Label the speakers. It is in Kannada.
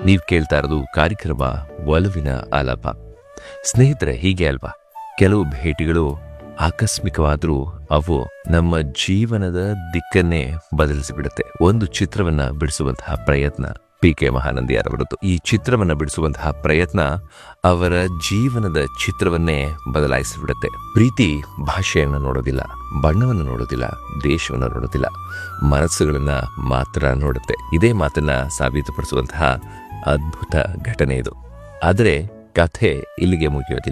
Speaker 1: ನೀವು ಕೇಳ್ತಾ ಇರೋದು ಕಾರ್ಯಕ್ರಮ ಒಲವಿನ ಆಲಾಪ ಸ್ನೇಹಿತರೆ ಹೀಗೆ ಅಲ್ವಾ ಕೆಲವು ಭೇಟಿಗಳು ಆಕಸ್ಮಿಕವಾದರೂ ಅವು ನಮ್ಮ ಜೀವನದ ದಿಕ್ಕನ್ನೇ ಬದಲಿಸಿಬಿಡುತ್ತೆ ಒಂದು ಚಿತ್ರವನ್ನ ಬಿಡಿಸುವಂತಹ ಪ್ರಯತ್ನ ಪಿ ಕೆ ಮಹಾನಂದಿಯಾರವರದ್ದು ಈ ಚಿತ್ರವನ್ನ ಬಿಡಿಸುವಂತಹ ಪ್ರಯತ್ನ ಅವರ ಜೀವನದ ಚಿತ್ರವನ್ನೇ ಬದಲಾಯಿಸಿಬಿಡುತ್ತೆ ಪ್ರೀತಿ ಭಾಷೆಯನ್ನು ನೋಡೋದಿಲ್ಲ ಬಣ್ಣವನ್ನು ನೋಡೋದಿಲ್ಲ ದೇಶವನ್ನು ನೋಡೋದಿಲ್ಲ ಮನಸ್ಸುಗಳನ್ನ ಮಾತ್ರ ನೋಡುತ್ತೆ ಇದೇ ಮಾತನ್ನ ಸಾಬೀತುಪಡಿಸುವಂತಹ ಅದ್ಭುತ ಘಟನೆ ಇದು ಆದರೆ ಕಥೆ ಇಲ್ಲಿಗೆ ಮುಗಿಯೋದಿಲ್ಲ